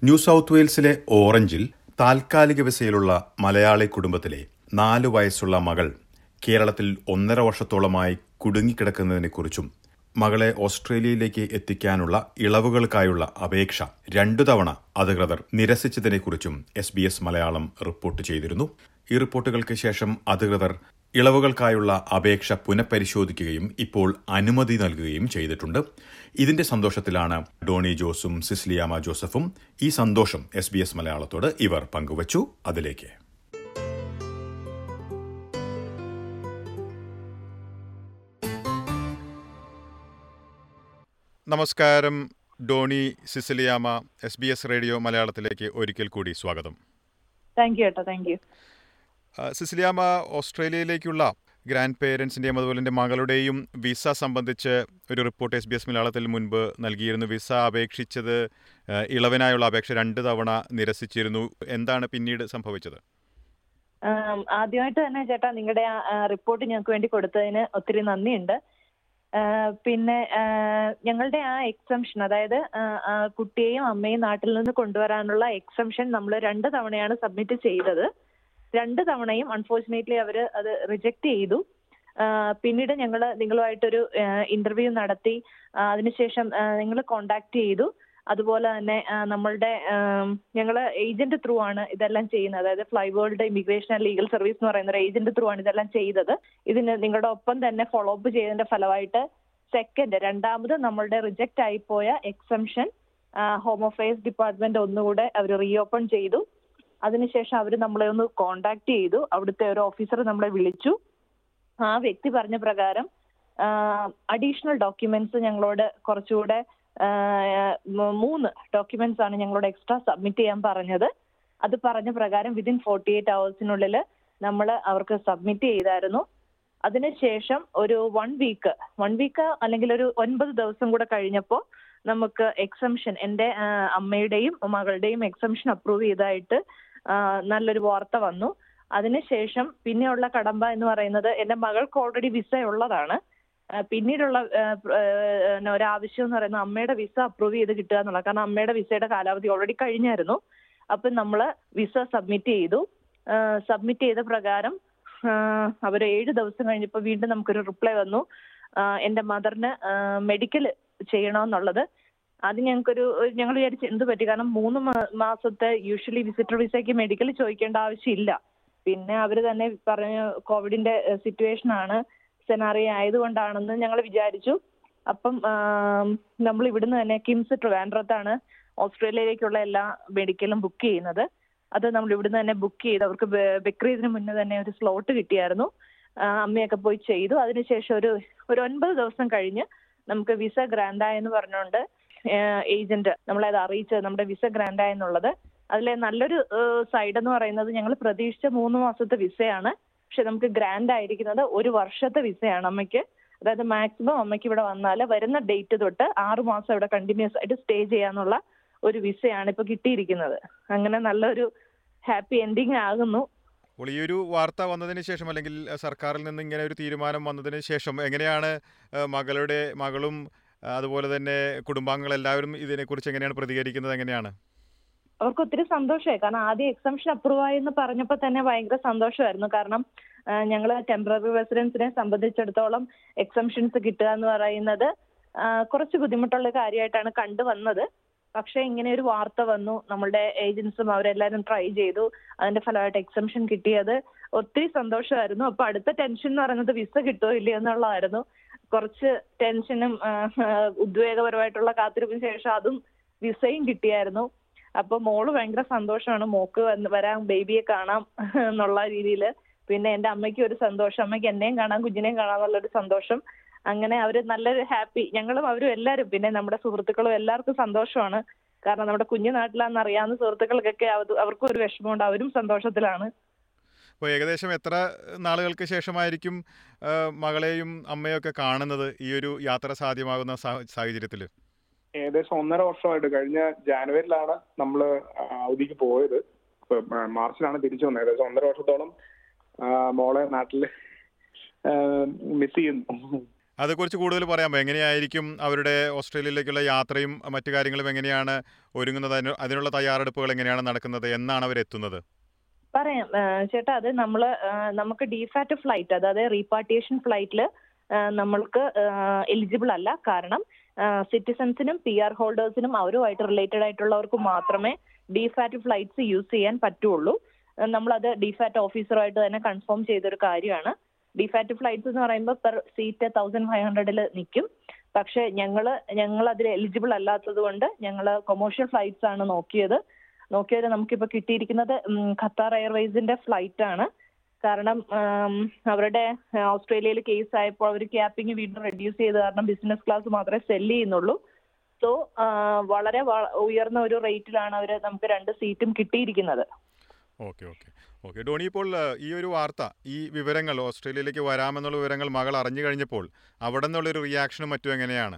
new south വെയിൽസിലെ ഓറഞ്ചിൽ താൽക്കാലിക വിസയിലുള്ള മലയാളി കുടുംബത്തിലെ നാലു വയസ്സുള്ള മകൾ കേരളത്തിൽ ഒന്നര വർഷത്തോളമായി കുടുങ്ങിക്കിടക്കുന്നതിനെക്കുറിച്ചും മകളെ ഓസ്ട്രേലിയയിലേക്ക് എത്തിക്കാനുള്ള ഇളവുകൾക്കായുള്ള അപേക്ഷ രണ്ടു തവണ അധികൃതർ നിരസിച്ചതിനെക്കുറിച്ചും S B S Malayalam report ചെയ്തിരുന്നു ഈ റിപ്പോർട്ടുകൾക്ക് ശേഷം അധികൃതർ ഇളവുകൾക്കായുള്ള അപേക്ഷ പുനഃപരിശോധിക്കുകയും ഇപ്പോൾ അനുമതി നൽകുകയും ചെയ്തിട്ടുണ്ട് ഇതിന്റെ സന്തോഷത്തിലാണ് ഡോണി ജോസും സിസ്ലിയാമ ജോസഫും ഈ സന്തോഷം എസ് ബി എസ് മലയാളത്തോട് ഇവർ പങ്കുവച്ചു അതിലേക്ക് നമസ്കാരം ഡോണി സിസിലിയാമ എസ് ബി എസ് റേഡിയോ മലയാളത്തിലേക്ക് ഒരിക്കൽ കൂടി സ്വാഗതം താങ്ക് യു ഏട്ടാ താങ്ക് യു സിസിലിയാമ ഓസ്ട്രേലിയയിലേക്കുള്ള ഗ്രാൻഡ് പേരൻസിൻ്റെയും അതുപോലെ എൻ്റെ മകളുടെയും വിസ സംബന്ധിച്ച് ഒരു റിപ്പോർട്ട് എസ് ബി എസ് മലയാളത്തിൽ മുൻപ് നൽകിയിരുന്നു വിസ അപേക്ഷിച്ചത് ഇളവിനായുള്ള അപേക്ഷ രണ്ട് തവണ നിരസിച്ചിരുന്നു എന്താണ് പിന്നീട് സംഭവിച്ചത് ആദ്യമായിട്ട് തന്നെ ചേട്ടാ നിങ്ങളുടെ ആ റിപ്പോർട്ട് ഞങ്ങൾക്ക് വേണ്ടി കൊടുത്തതിന് ഒത്തിരി നന്ദിയുണ്ട് പിന്നെ ഞങ്ങളുടെ ആ എക്സംഷൻ അതായത് കുട്ടിയെയും അമ്മയും നാട്ടിൽ നിന്ന് കൊണ്ടുവരാനുള്ള എക്സംഷൻ നമ്മൾ രണ്ട് തവണയാണ് സബ്മിറ്റ് ചെയ്തത് രണ്ട് തവണയും അൺഫോർച്ചുനേറ്റ്ലി അവർ അത് റിജക്ട് ചെയ്തു പിന്നീട് ഞങ്ങൾ നിങ്ങളുമായിട്ടൊരു ഇന്റർവ്യൂ നടത്തി അതിനുശേഷം നിങ്ങൾ കോണ്ടാക്ട് ചെയ്തു അതുപോലെ തന്നെ നമ്മളുടെ ഞങ്ങൾ ഏജന്റ് ത്രൂ ആണ് ഇതെല്ലാം ചെയ്യുന്നത് അതായത് fly world immigration and legal service എന്ന് പറയുന്ന ഒരു ഏജന്റ് ത്രൂ ആണ് ഇതെല്ലാം ചെയ്തത് ഇതിന് നിങ്ങളുടെ ഒപ്പം തന്നെ ഫോളോ അപ്പ് ചെയ്തതിന്റെ ഫലമായിട്ട് സെക്കൻഡ് രണ്ടാമത് നമ്മളുടെ റിജക്റ്റ് ആയിപ്പോയ എക്സംഷൻ ഹോം അഫയേഴ്സ് ഡിപ്പാർട്ട്മെന്റ് ഒന്നുകൂടെ അവർ റീഓപ്പൺ ചെയ്തു അതിനുശേഷം അവർ നമ്മളെ ഒന്ന് കോണ്ടാക്ട് ചെയ്തു അവിടുത്തെ ഒരു ഓഫീസർ നമ്മളെ വിളിച്ചു ആ വ്യക്തി പറഞ്ഞ പ്രകാരം അഡീഷണൽ ഡോക്യുമെന്റ്സ് ഞങ്ങളോട് കുറച്ചുകൂടെ മൂന്ന് ഡോക്യുമെന്റ്സ് ആണ് ഞങ്ങളോട് എക്സ്ട്രാ സബ്മിറ്റ് ചെയ്യാൻ പറഞ്ഞത് അത് പറഞ്ഞ പ്രകാരം വിതിൻ ഫോർട്ടി എയ്റ്റ് അവേഴ്സിനുള്ളിൽ നമ്മൾ അവർക്ക് സബ്മിറ്റ് ചെയ്തായിരുന്നു അതിനുശേഷം ഒരു വൺ വീക്ക് വൺ വീക്ക് അല്ലെങ്കിൽ ഒരു ഒൻപത് ദിവസം കൂടെ കഴിഞ്ഞപ്പോൾ നമുക്ക് എക്സംഷൻ എൻ്റെ അമ്മയുടെയും മകളുടെയും എക്സംഷൻ അപ്രൂവ് ചെയ്തായിട്ട് നല്ലൊരു വാർത്ത വന്നു അതിനുശേഷം പിന്നെയുള്ള കടമ്പ എന്ന് പറയുന്നത് എൻ്റെ മകൾക്ക് ഓൾറെഡി വിസ ഉള്ളതാണ് പിന്നീടുള്ള ഒരാവശ്യം എന്ന് പറയുന്നത് അമ്മയുടെ വിസ അപ്രൂവ് ചെയ്ത് കിട്ടുക എന്നുള്ളത് കാരണം അമ്മയുടെ വിസയുടെ കാലാവധി ഓൾറെഡി കഴിഞ്ഞായിരുന്നു അപ്പം നമ്മൾ വിസ സബ്മിറ്റ് ചെയ്തു സബ്മിറ്റ് ചെയ്ത പ്രകാരം അവർ ഏഴ് ദിവസം കഴിഞ്ഞപ്പോൾ വീണ്ടും നമുക്കൊരു റിപ്ലൈ വന്നു എൻ്റെ മദറിന് മെഡിക്കൽ ചെയ്യണമെന്നുള്ളത് അത് ഞങ്ങൾക്കൊരു ഞങ്ങൾ വിചാരിച്ച് എന്ത് പറ്റി കാരണം മൂന്ന് മാസത്തെ യൂഷ്വലി വിസിറ്റർ വിസയ്ക്ക് മെഡിക്കൽ ചോദിക്കേണ്ട ആവശ്യമില്ല പിന്നെ അവർ തന്നെ പറഞ്ഞു കോവിഡിന്റെ സിറ്റുവേഷൻ ആണ് സെനാറിയ ആയതുകൊണ്ടാണെന്ന് ഞങ്ങൾ വിചാരിച്ചു അപ്പം നമ്മൾ ഇവിടുന്ന് തന്നെ കിംസ് ട്രിവാൻഡ്രത്താണ് ഓസ്ട്രേലിയയിലേക്കുള്ള എല്ലാ മെഡിക്കലും ബുക്ക് ചെയ്യുന്നത് അത് നമ്മൾ ഇവിടുന്ന് തന്നെ ബുക്ക് ചെയ്ത് അവർക്ക് ബക്രീദിന് മുന്നേ തന്നെ ഒരു സ്ലോട്ട് കിട്ടിയായിരുന്നു അമ്മയൊക്കെ പോയി ചെയ്തു അതിനുശേഷം ഒരു ഒരു ഒൻപത് ദിവസം കഴിഞ്ഞ് നമുക്ക് വിസ ഗ്രാൻഡായെന്ന് പറഞ്ഞുകൊണ്ട് ഏജന്റ് നമ്മളെ അത് അറിയിച്ചത് നമ്മുടെ വിസ ഗ്രാൻഡായെന്നുള്ളത് അതിലെ നല്ലൊരു സൈഡ് എന്ന് പറയുന്നത് ഞങ്ങൾ പ്രതീക്ഷിച്ച മൂന്ന് മാസത്തെ വിസയാണ് പക്ഷെ നമുക്ക് ഗ്രാൻഡ് ആയിരിക്കുന്നത് ഒരു വർഷത്തെ വിസയാണ് അമ്മയ്ക്ക് അതായത് മാക്സിമം അമ്മയ്ക്ക് ഇവിടെ വന്നാൽ വരുന്ന ഡേറ്റ് തൊട്ട് ആറ് മാസം ഇവിടെ കണ്ടിന്യൂസ് ആയിട്ട് സ്റ്റേ ചെയ്യാന്നുള്ള ഒരു വിസയാണ് ഇപ്പൊ കിട്ടിയിരിക്കുന്നത് അങ്ങനെ നല്ലൊരു ഹാപ്പി എൻഡിങ് ആകുന്നു അപ്പോൾ ഈ ഒരു വാർത്ത വന്നതിന് ശേഷം അല്ലെങ്കിൽ സർക്കാരിൽ നിന്ന് ഇങ്ങനെ ഒരു തീരുമാനം വന്നതിന് ശേഷം എങ്ങനെയാണ് മകളുടെ മകളും അതുപോലെ തന്നെ കുടുംബാംഗങ്ങൾ എല്ലാവരും ഇതിനെക്കുറിച്ച് എങ്ങനെയാണ് പ്രതികരിക്കുന്നത് എങ്ങനെയാണ് അവർക്ക് ഒത്തിരി സന്തോഷമായി കാരണം ആദ്യം എക്സംഷൻ അപ്രൂവ് ആയെന്ന് പറഞ്ഞപ്പോൾ തന്നെ ഭയങ്കര സന്തോഷമായിരുന്നു കാരണം ഞങ്ങൾ ടെമ്പററി റെസിഡൻസിനെ സംബന്ധിച്ചിടത്തോളം എക്സംഷൻസ് കിട്ടുക എന്ന് പറയുന്നത് കുറച്ച് ബുദ്ധിമുട്ടുള്ള കാര്യമായിട്ടാണ് കണ്ടുവന്നത് പക്ഷെ ഇങ്ങനെ ഒരു വാർത്ത വന്നു നമ്മളുടെ ഏജൻസും അവരെല്ലാവരും ട്രൈ ചെയ്തു അതിന്റെ ഫലമായിട്ട് എക്സംഷൻ കിട്ടിയത് ഒത്തിരി സന്തോഷമായിരുന്നു അപ്പൊ അടുത്ത ടെൻഷൻ എന്ന് പറയുന്നത് വിസ കിട്ടുമോ ഇല്ലയോ എന്നുള്ളതായിരുന്നു കുറച്ച് ടെൻഷനും ഉദ്വേഗപരമായിട്ടുള്ള കാത്തിരിപ്പിന് ശേഷം അതും വിസയും കിട്ടിയായിരുന്നു അപ്പൊ മോള് ഭയങ്കര സന്തോഷമാണ് മോക്ക് വന്ന് വരാൻ ബേബിയെ കാണാം എന്നുള്ള രീതിയിൽ പിന്നെ എന്റെ അമ്മയ്ക്ക് ഒരു സന്തോഷം അമ്മയ്ക്ക് എന്നെയും കാണാം കുഞ്ഞിനെയും കാണാം എന്നുള്ളൊരു സന്തോഷം അങ്ങനെ അവര് നല്ലൊരു ഹാപ്പി ഞങ്ങളും അവരും എല്ലാവരും പിന്നെ നമ്മുടെ സുഹൃത്തുക്കളും എല്ലാവർക്കും സന്തോഷമാണ് കാരണം നമ്മുടെ കുഞ്ഞു നാട്ടിലാണെന്ന് അറിയാവുന്ന സുഹൃത്തുക്കൾക്കൊക്കെ അവർക്കും ഒരു വിഷമമുണ്ട് അവരും സന്തോഷത്തിലാണ് അപ്പോൾ ഏകദേശം എത്ര നാളുകൾക്ക് ശേഷമായിരിക്കും മകളെയും അമ്മയും ഒക്കെ കാണുന്നത് ഈ ഒരു യാത്ര സാധ്യമാകുന്ന സാഹചര്യത്തിൽ ഏകദേശം ഒന്നര വർഷമായിട്ട് കഴിഞ്ഞ ജാനുവരിയിലാണ് നമ്മൾ അവധിക്ക് പോയത് മാർച്ചിലാണ് തിരിച്ചു വന്നത് ഏകദേശം ഒന്നര വർഷത്തോളം മോളെ നാട്ടിൽ മിസ് ചെയ്യുന്നു അതേക്കുറിച്ച് കൂടുതൽ പറയാമോ എങ്ങനെയായിരിക്കും അവരുടെ ഓസ്ട്രേലിയയിലേക്കുള്ള യാത്രയും മറ്റു കാര്യങ്ങളും എങ്ങനെയാണ് ഒരുങ്ങുന്നത് അതിന് അതിനുള്ള തയ്യാറെടുപ്പുകൾ എങ്ങനെയാണ് നടക്കുന്നത് എന്നാണ് അവരെത്തുന്നത് പറയാം ആ, ചേട്ടാ അത് നമ്മൾ നമുക്ക് ഡിഫാറ്റ് ഫ്ലൈറ്റ് അതായത് റീപാർട്ടിയേഷൻ ഫ്ലൈറ്റിൽ നമ്മൾക്ക് എലിജിബിൾ അല്ല കാരണം സിറ്റിസൺസിനും പി ആർ ഹോൾഡേഴ്സിനും അവരുമായിട്ട് റിലേറ്റഡ് ആയിട്ടുള്ളവർക്ക് മാത്രമേ ഡിഫാറ്റ് ഫ്ലൈറ്റ്സ് യൂസ് ചെയ്യാൻ പറ്റുള്ളൂ ആ, നമ്മളത് ഡിഫാറ്റ് ഓഫീസറുമായിട്ട് തന്നെ കൺഫേം ചെയ്തൊരു കാര്യമാണ് ഡിഫാറ്റ് ഫ്ലൈറ്റ്സ് എന്ന് പറയുമ്പോൾ പെർ സീറ്റ് തൗസൻഡ് ഫൈവ് ഹൺഡ്രഡിൽ നിൽക്കും പക്ഷേ ഞങ്ങൾ ഞങ്ങൾ അതിൽ എലിജിബിൾ അല്ലാത്തത് കൊണ്ട് ഞങ്ങൾ കൊമേഴ്ഷ്യൽ ഫ്ലൈറ്റ്സ് ആണ് നോക്കിയത് നോക്കിയത് നമുക്കിപ്പോൾ കിട്ടിയിരിക്കുന്നത് ഉം, ഖത്താർ എയർവേസിന്റെ ഫ്ലൈറ്റ് ആണ് കാരണം ഉം, അവരുടെ ആ, ഓസ്ട്രേലിയയിൽ കേസ് ആയപ്പോൾ അവർ ക്യാപ്പിംഗ് വീണ്ടും റെഡ്യൂസ് ചെയ്ത് കാരണം ബിസിനസ് ക്ലാസ് മാത്രമേ സെല്ല് ചെയ്യുന്നുള്ളൂ സോ വളരെ വ- ഉയർന്ന ഒരു റേറ്റിലാണ് അവർ നമുക്ക് രണ്ട് സീറ്റും കിട്ടിയിരിക്കുന്നത് ഓക്കെ ഓക്കെ ഓക്കെ ഡോണി ഇപ്പോൾ ഏഹ്, ഈ ഒരു വാർത്ത ഈ വിവരങ്ങൾ ഓസ്ട്രേലിയയിലേക്ക് വരാമെന്നുള്ള വിവരങ്ങൾ മകൾ അറിഞ്ഞു കഴിഞ്ഞപ്പോൾ അവിടെ നിന്നുള്ളൊരു റിയാക്ഷനും മറ്റും എങ്ങനെയാണ്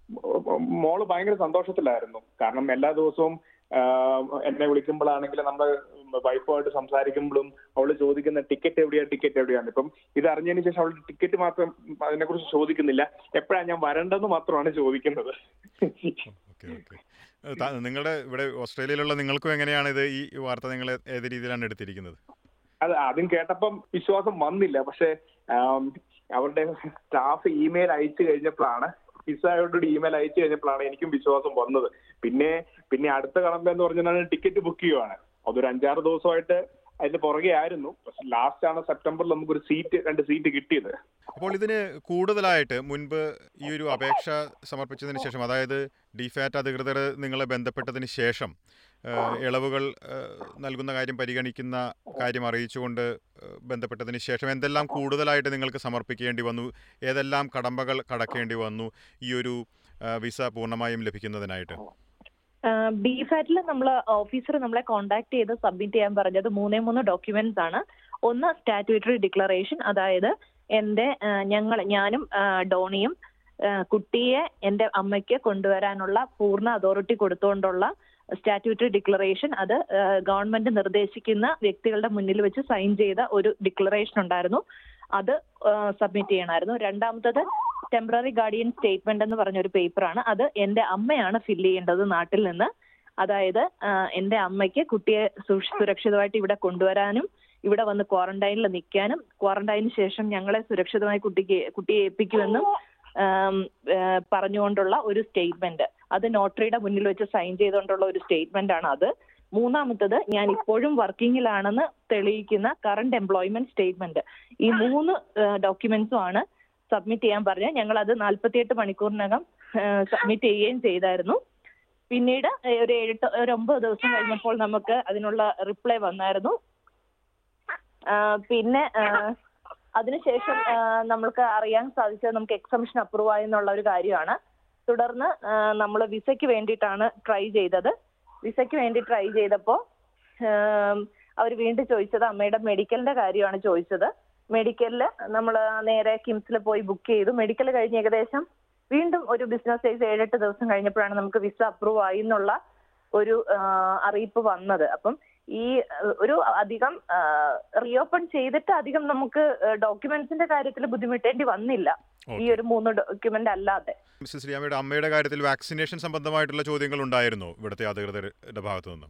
മോള് ഭയങ്കര സന്തോഷത്തിലായിരുന്നു കാരണം എല്ലാ ദിവസവും ആഹ് എന്നെ വിളിക്കുമ്പോഴാണെങ്കിലും നമ്മൾ വൈഫുമായിട്ട് സംസാരിക്കുമ്പോഴും അവള് ചോദിക്കുന്ന ടിക്കറ്റ് എവിടെയാ ടിക്കറ്റ് എവിടെയാണ് ഇപ്പം ഇത് അറിഞ്ഞതിന് ശേഷം അവളുടെ ടിക്കറ്റ് മാത്രം അതിനെക്കുറിച്ച് ചോദിക്കുന്നില്ല എപ്പോഴാണ് ഞാൻ വരേണ്ടതെന്ന് മാത്രമാണ് ചോദിക്കുന്നത് ഓക്കെ ഓക്കെ ഏഹ്, ത- നിങ്ങളുടെ ഇവിടെ ഓസ്ട്രേലിയയിലുള്ള നിങ്ങൾക്കും എങ്ങനെയാണ് ഇത് ഈ വാർത്ത നിങ്ങൾ ഏത് രീതിയിലാണ് എടുത്തിരിക്കുന്നത് അത് ആദ്യം കേട്ടപ്പം വിശ്വാസം വന്നില്ല പക്ഷെ ആം, അവരുടെ സ്റ്റാഫ് ഇമെയിൽ അയച്ചു കഴിഞ്ഞപ്പോഴാണ് വിസയോട് ഇമെയിൽ അയച്ചു കഴിഞ്ഞപ്പോഴാണ് എനിക്കും വിശ്വാസം വന്നത് പിന്നെ പിന്നെ അടുത്ത കടമ്പ എന്ന് പറഞ്ഞാൽ ടിക്കറ്റ് ബുക്ക് ചെയ്യുവാണ് അതൊരു അഞ്ചാറ് ദിവസമായിട്ട് അതിന്റെ പുറകെ ആയിരുന്നു പക്ഷെ ലാസ്റ്റ് ആണ് സെപ്റ്റംബറിൽ നമുക്കൊരു സീറ്റ് രണ്ട് സീറ്റ് കിട്ടിയത് അപ്പോൾ ഇതിന് കൂടുതലായിട്ട് മുൻപ് ഈ ഒരു അപേക്ഷ സമർപ്പിച്ചതിന് ശേഷം അതായത് ഡിഫാറ്റ് അധികൃതർ നിങ്ങളെ ബന്ധപ്പെട്ടതിന് ശേഷം ഏഹ്, ഇളവുകൾ ഏഹ്, നൽകുന്ന കാര്യം പരിഗണിക്കുന്ന കാര്യം അറിയിച്ചുകൊണ്ട് ഏഹ്, ബന്ധപ്പെട്ടതിന് ശേഷം എന്തെല്ലാം കൂടുതലായിട്ട് നിങ്ങൾക്ക് സമർപ്പിക്കേണ്ടി വന്നു ഏതെല്ലാം കടമ്പകൾ കടക്കേണ്ടി വന്നു ഈ ഒരു ഏഹ്, വിസ പൂർണ്ണമായും ലഭിക്കുന്നതിനായിട്ട് ബി ഫാറ്റിൽ നമ്മൾ ഓഫീസർ നമ്മളെ കോൺടാക്ട് ചെയ്ത് സബ്മിറ്റ് ചെയ്യാൻ പറഞ്ഞത് മൂന്നേ മൂന്ന് ഡോക്യുമെന്റ്സ് ആണ് ഒന്ന് സ്റ്റാറ്റ്യൂട്ടറി ഡിക്ലറേഷൻ അതായത് എന്റെ ഞങ്ങൾ ഞാനും ആ, ഡോണിയും ആ, കുട്ടിയെ എന്റെ അമ്മയ്ക്ക് കൊണ്ടുവരാനുള്ള പൂർണ്ണ അതോറിറ്റി കൊടുത്തുകൊണ്ടുള്ള സ്റ്റാറ്റ്യൂട്ടറി ഡിക്ലറേഷൻ അത് ഗവൺമെന്റ് നിർദ്ദേശിക്കുന്ന വ്യക്തികളുടെ മുന്നിൽ വെച്ച് സൈൻ ചെയ്ത ഒരു ഡിക്ലറേഷൻ ഉണ്ടായിരുന്നു അത് സബ്മിറ്റ് ചെയ്യണമായിരുന്നു രണ്ടാമത്തത് ടെമ്പററി ഗാർഡിയൻ സ്റ്റേറ്റ്മെന്റ് എന്ന് പറഞ്ഞ ഒരു പേപ്പറാണ് അത് എന്റെ അമ്മയാണ് ഫില്ല് ചെയ്യേണ്ടത് നാട്ടിൽ നിന്ന് അതായത് ആ, എന്റെ അമ്മയ്ക്ക് കുട്ടിയെ സുഷ്- സുരക്ഷിതമായിട്ട് ഇവിടെ കൊണ്ടുവരാനും ഇവിടെ വന്ന് ക്വാറന്റൈനിൽ നിൽക്കാനും ക്വാറന്റൈനിന് ശേഷം ഞങ്ങളെ സുരക്ഷിതമായി കുട്ടിക്ക് കുട്ടിയെ ഏൽപ്പിക്കുമെന്നും ആം, ആ, പറഞ്ഞുകൊണ്ടുള്ള ഒരു സ്റ്റേറ്റ്മെന്റ് അത് നോട്ടറിയുടെ മുന്നിൽ വെച്ച് സൈൻ ചെയ്തുകൊണ്ടുള്ള ഒരു സ്റ്റേറ്റ്മെന്റ് ആണ് അത് മൂന്നാമത്തത് ഞാൻ ഇപ്പോഴും വർക്കിങ്ങിലാണെന്ന് തെളിയിക്കുന്ന കറണ്ട് എംപ്ലോയ്മെന്റ് സ്റ്റേറ്റ്മെന്റ് ഈ മൂന്ന് ഡോക്യുമെന്റ്സും ആണ് സബ്മിറ്റ് ചെയ്യാൻ പറഞ്ഞത് ഞങ്ങൾ അത് നാൽപ്പത്തിയെട്ട് മണിക്കൂറിനകം സബ്മിറ്റ് ചെയ്യുകയും ചെയ്തായിരുന്നു പിന്നീട് ഏഹ്, ഒരു ഏഴെട്ട് ഒരു ഒമ്പത് ദിവസം കഴിഞ്ഞപ്പോൾ നമുക്ക് അതിനുള്ള റിപ്ലൈ വന്നായിരുന്നു ആ, പിന്നെ ആ, അതിനുശേഷം ആ, നമ്മൾക്ക് അറിയാൻ സാധിച്ചത് നമുക്ക് എക്സംഷൻ അപ്രൂവ് ആയെന്നുള്ള ഒരു കാര്യമാണ് തുടർന്ന് നമ്മൾ വിസയ്ക്ക് വേണ്ടിയിട്ടാണ് ട്രൈ ചെയ്തത് വിസയ്ക്ക് വേണ്ടി ട്രൈ ചെയ്തപ്പോൾ അവർ വീണ്ടും ചോദിച്ചത് അമ്മയുടെ മെഡിക്കലിന്റെ കാര്യമാണ് ചോദിച്ചത് മെഡിക്കലിൽ നമ്മൾ നേരെ കിംസിൽ പോയി ബുക്ക് ചെയ്തു മെഡിക്കൽ കഴിഞ്ഞ് ഏകദേശം വീണ്ടും ഒരു ബിസിനസ് സൈസ് ഏഴെട്ട് ദിവസം കഴിഞ്ഞപ്പോഴാണ് നമുക്ക് വിസ അപ്രൂവ് ആയി എന്നുള്ള ഒരു ആ, അറിയിപ്പ് വന്നത് അപ്പം ഈ ആ, ഒരു അധികം റീഓപ്പൺ ചെയ്തിട്ട് അധികം നമുക്ക് ഡോക്യുമെന്റ്സിന്റെ കാര്യത്തിൽ ബുദ്ധിമുട്ടേണ്ടി വന്നില്ല ഈ ഒരു മൂന്ന് ഡോക്യുമെന്റ് അല്ലാതെ മിസ്സസ് ശ്രീയാമയുടെ അമ്മയുടെ കാര്യത്തിൽ വാക്സിനേഷൻ സംബന്ധമായിട്ടുള്ള ചോദ്യങ്ങൾ ഉണ്ടായിരുന്നോ ഇവിടുത്തെ അധികൃതരുടെ ഭാഗത്തു നിന്ന്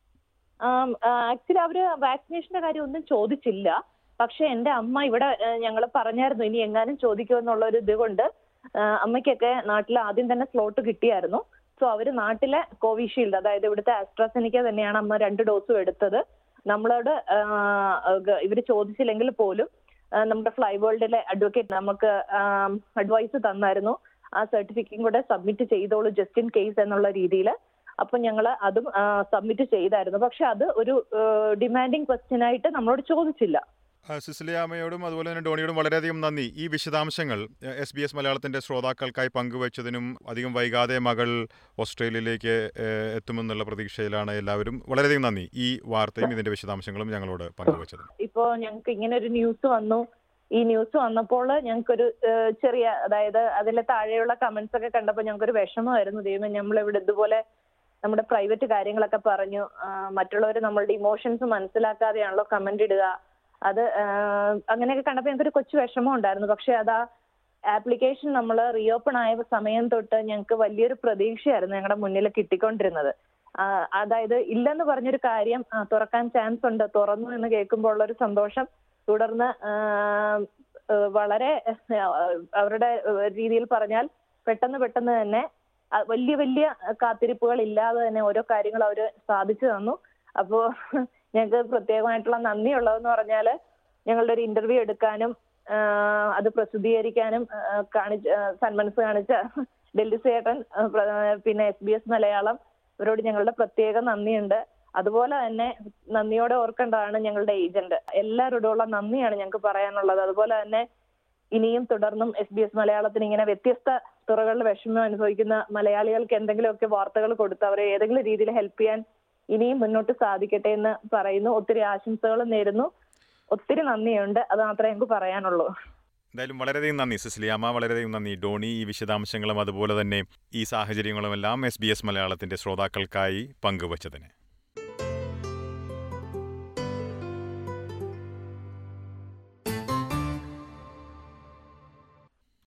ആക്ച്വലി അവര് വാക്സിനേഷന്റെ കാര്യം ഒന്നും ചോദിച്ചില്ല പക്ഷെ എന്റെ അമ്മ ഇവിടെ ഞങ്ങൾ പറഞ്ഞായിരുന്നു ഇനി എങ്ങാനും ചോദിക്കുമെന്നുള്ള ഒരു ഇത് കൊണ്ട് ആ, അമ്മയ്ക്കൊക്കെ നാട്ടിൽ ആദ്യം തന്നെ സ്ലോട്ട് കിട്ടിയായിരുന്നു സോ അവര് നാട്ടിലെ കോവിഷീൽഡ് അതായത് ഇവിടുത്തെ ആസ്ട്രാസെനിക്ക തന്നെയാണ് അമ്മ രണ്ട് ഡോസും എടുത്തത് നമ്മളോട് ആ, ഗ- ഇവര് ചോദിച്ചില്ലെങ്കിൽ പോലും ആ, നമ്മുടെ ഫ്ലൈ വേൾഡിലെ അഡ്വക്കേറ്റ് നമുക്ക് അഡ്വൈസ് തന്നായിരുന്നു ആ സർട്ടിഫിക്കറ്റും കൂടെ സബ്മിറ്റ് ചെയ്തോളൂ ജസ്റ്റ് ഇൻ കേസ് എന്നുള്ള രീതിയിൽ അപ്പൊ ഞങ്ങൾ അതും സബ്മിറ്റ് ചെയ്തായിരുന്നു പക്ഷെ അത് ഒരു ഡിമാൻഡിങ് ക്വസ്റ്റ്യൻ ആയിട്ട് നമ്മളോട് ചോദിച്ചില്ല ആ, സിസിലിയാമ്മയോടും അതുപോലെ തന്നെ ഡോണിയോടും വളരെയധികം നന്ദി ഈ വിശദാംശങ്ങൾ എസ് ബി എസ് മലയാളത്തിൻ്റെ ശ്രോതാക്കൾക്കായി പങ്കുവച്ചതിനും അധികം വൈകാതെ മകൾ ഓസ്ട്രേലിയയിലേക്ക് ഏഹ്, എത്തുമെന്നുള്ള പ്രതീക്ഷയിലാണ് എല്ലാവരും വളരെയധികം നന്ദി ഈ വാർത്തയും ഇതിൻ്റെ വിശദാംശങ്ങളും ഞങ്ങളോട് പങ്കുവച്ചത് ഇപ്പോ ഞങ്ങൾക്ക് ഇങ്ങനെ ഒരു ന്യൂസ് വന്നു ഈ ന്യൂസ് വന്നപ്പോൾ ഞങ്ങൾക്കൊരു ഏഹ്, ചെറിയ അതായത് അതിലെ താഴെയുള്ള കമന്റ്സ് ഒക്കെ കണ്ടപ്പോൾ ഞങ്ങൾക്കൊരു വിഷമമായിരുന്നു ദൈവം നമ്മൾ ഇവിടെ ഇതുപോലെ നമ്മുടെ പ്രൈവറ്റ് കാര്യങ്ങളൊക്കെ പറഞ്ഞു മറ്റുള്ളവർ നമ്മളുടെ ഇമോഷൻസ് മനസ്സിലാക്കാതെയാണല്ലോ കമന്റ് ഇടുക അത് ആഹ്, അങ്ങനെയൊക്കെ കണ്ടപ്പോൾ ഞങ്ങൾക്കൊരു കൊച്ചു വിഷമം ഉണ്ടായിരുന്നു പക്ഷെ അതാ ആപ്ലിക്കേഷൻ നമ്മൾ റീഓപ്പൺ ആയ സമയം തൊട്ട് ഞങ്ങൾക്ക് വലിയൊരു പ്രതീക്ഷയായിരുന്നു ഞങ്ങളുടെ മുന്നിൽ കിട്ടിക്കൊണ്ടിരുന്നത് ആ, അതായത് ഇല്ലെന്ന് പറഞ്ഞൊരു കാര്യം ആ, തുറക്കാൻ ചാൻസ് ഉണ്ട് തുറന്നു എന്ന് കേൾക്കുമ്പോൾ ഉള്ള ഒരു സന്തോഷം തുടർന്ന് ആ, ആ, വളരെ ആ, അവരുടെ രീതിയിൽ പറഞ്ഞാൽ പെട്ടെന്ന് പെട്ടെന്ന് തന്നെ ആ, വലിയ വലിയ കാത്തിരിപ്പുകൾ ഇല്ലാതെ തന്നെ ഓരോ കാര്യങ്ങൾ അവർ സാധിച്ചു തന്നു അപ്പോ ഞങ്ങൾക്ക് പ്രത്യേകമായിട്ടുള്ള നന്ദിയുള്ളതെന്ന് പറഞ്ഞാല് ഞങ്ങളുടെ ഒരു ഇന്റർവ്യൂ എടുക്കാനും ആ, അത് പ്രസിദ്ധീകരിക്കാനും ആ, കാണിച്ച ആ, സന്മനസ് കാണിച്ച ഡൽഹി സേട്ടൻ ആ, പ്ര- പിന്നെ എസ് ബി എസ് മലയാളം ഇവരോട് ഞങ്ങളുടെ പ്രത്യേക നന്ദിയുണ്ട് അതുപോലെ തന്നെ നന്ദിയോടെ ഓർക്കേണ്ടതാണ് ഞങ്ങളുടെ ഏജന്റ് എല്ലാവരോടുള്ള നന്ദിയാണ് ഞങ്ങൾക്ക് പറയാനുള്ളത് അതുപോലെ തന്നെ ഇനിയും തുടർന്നും എസ് ബി എസ് മലയാളത്തിന് ഇങ്ങനെ വ്യത്യസ്ത തുറകളിൽ വിഷമം അനുഭവിക്കുന്ന മലയാളികൾക്ക് എന്തെങ്കിലുമൊക്കെ വാർത്തകൾ കൊടുത്ത് അവരെ ഏതെങ്കിലും രീതിയിൽ ഹെൽപ്പ് ചെയ്യാൻ ഇനിയും മുന്നോട്ട് സാധിക്കട്ടെ എന്ന് പറയുന്നു ഒത്തിരി ആശംസകളും നേരുന്നു ഒത്തിരി നന്ദിയുണ്ട് അത് മാത്രമേ ഞങ്ങൾക്ക് പറയാനുള്ളൂ എന്തായാലും വളരെയധികം നന്ദി സിസിലിയാമ്മ വളരെയധികം നന്ദി ഡോണി ഈ വിശദാംശങ്ങളും അതുപോലെ തന്നെ ഈ സാഹചര്യങ്ങളുമെല്ലാം എസ് ബി എസ് മലയാളത്തിന്റെ ശ്രോതാക്കൾക്കായി പങ്കുവച്ചതിന്